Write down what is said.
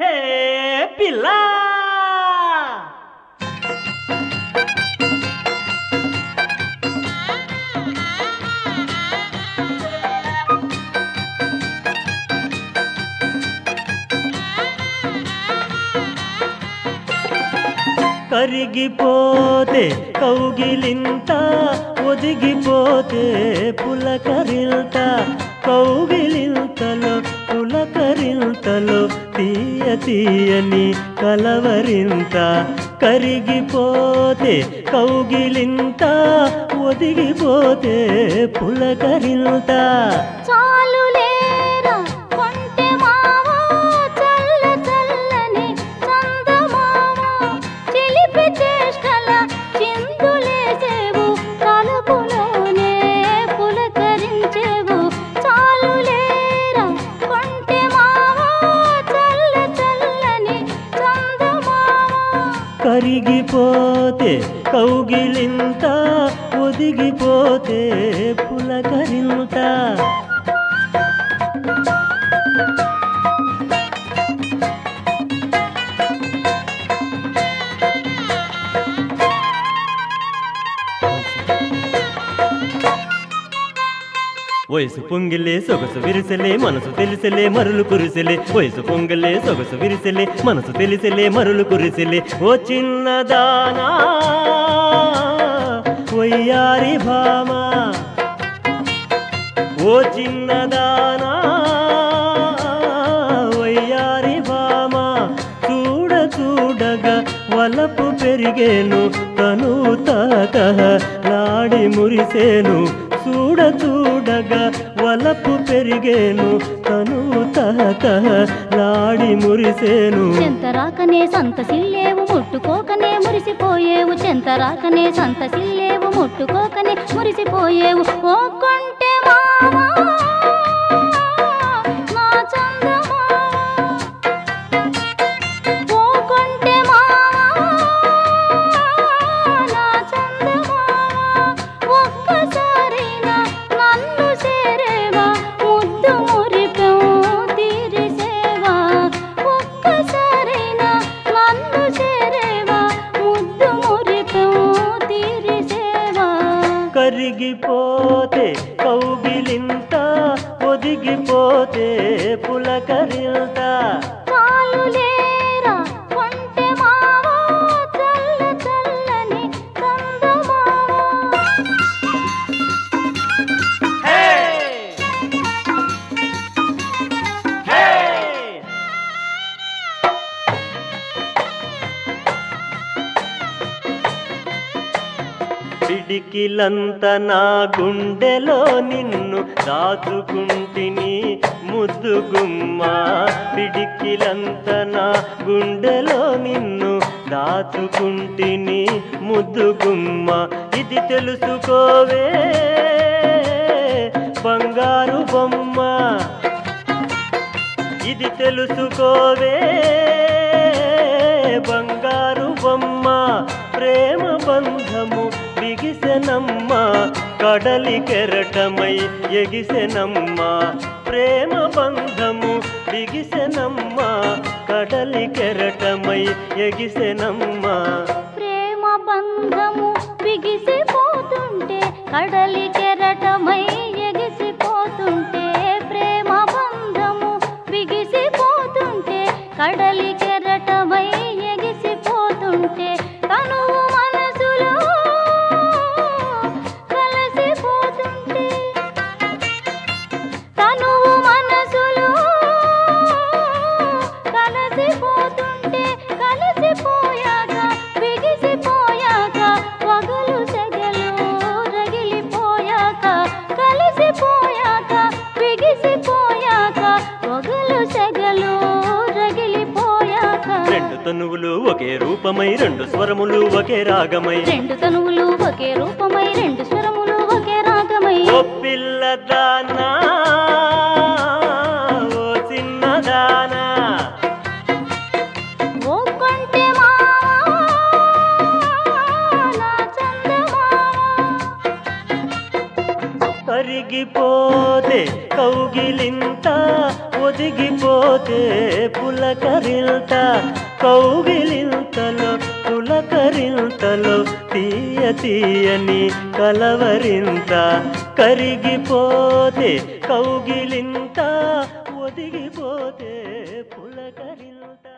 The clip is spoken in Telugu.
హే పిల్ల కరిగిపోతే కౌగిలింత ఒదిగిపోతే పులకరింత కౌగిలింతలో పులకరింతలో తీయ తీయని కలవరింత కరిగిపోతే కౌగిలింత ఒదిగిపోతే పులకరింత చాలు లేరా కొంటె మావా చల్ల చల్లని చందమావా చిలిపి చేష్టల చిందులేసేవు తలుపులోనే పులకరించేవు చాలు లేరా కొంటె మావా చల్ల చల్లని చందమావా కరిగిపోతే కౌగిలింత ఒదిగిపోతే పులకరింత వయసు పొంగిలే సొగసు విరిసెలే మనసు తెలిసెలే మరులు కురిసెలే వయసు పొంగిలే సొగసు విరిసెలే మనసు తెలిసెలే మరులు కురిసెలే ఓ చిన్నదానా వయ్యారి భామా ఓ చిన్నదానా వయ్యారి భామా చూడ చూడగా వలపు పెరిగేను తను తాత లాడి మురిసేను చూడ చూడగా వలపు పెరిగేను తను తాత లాడి మురిసేను చెంతరాకనే సంత సిల్లేవు ముట్టుకోకనే మురిసిపోయేవు చెంతరాకనే సంత సిల్లేవు ముట్టుకోకనే మురిసిపోయేవు ఓ కొంటె మావా నా చందమావా ఓ కొంటె మావా నా చందమావా ఒక్కసారైనా నన్ను చేరేవా ముద్దు మురిపెం తీరిసేవా ఒక్కసారైనా నన్ను చేరేవా ముద్దు మురిపెం తీరిసేవా కరిగిపోతే కౌగిలింత ఒదిగిపోతే పులకరింత చాలు లేరా కొంటె మావా చల్ల చల్లని చందమావా పిడికిలంత నా గుండెలో నిన్ను దాచుకుంటిని ముద్దు గుమ్మ పిడికిలంత నా గుండెలో నిన్ను దాచుకుంటిని ముద్దు గుమ్మ ఇది తెలుసుకోవే బంగారు బొమ్మ ఇది తెలుసుకోవే బంగారు బొమ్మ ప్రేమ బంధము బిగిసెనమ్మ కడలి కెరటమై ఎగిసెనమ్మ ప్రేమ బంధము బిగిసెనమ్మ కడలి కెరటమై ఎగిసెనమ్మ ప్రేమ బంధము బిగిసిపోతుంటే కడలి కెరటమై ఎగిసిపోతుంటే ప్రేమ బంధము బిగిసిపోతుంటే కడలి కెరటమై ఎగిసిపోతుంటే తను మనసులో కలసిపోతుంటే తను మనసులో కలసిపోతుంటే కలిసిపోయాక బిగిసిపోయాక వగలు సెగలు రగిలిపోయాక కలిసిపోయాక బిగిసిపోయాక వగలు సెగలు రగిలిపోయాక రెండు తనువులు ఒకే రూపమై రెండు స్వరములు ఒకే రాగమై రెండు తనువులు ఒకే రూపమై రెండు స్వరములు ఒకే రాగమై ఓ పిల్లదానా ఓ చిన్నదానా ఓ కొంటె మావా నా చందమావా కరిగిపోతే కౌగిలింత ఒదిగిపోతే పులకరింత కౌగిలింతలో పులకరింతలో తీయ తీయని కలవరింత కరిగిపోతే కౌగిలింత ఒదిగిపోతే పులకరింత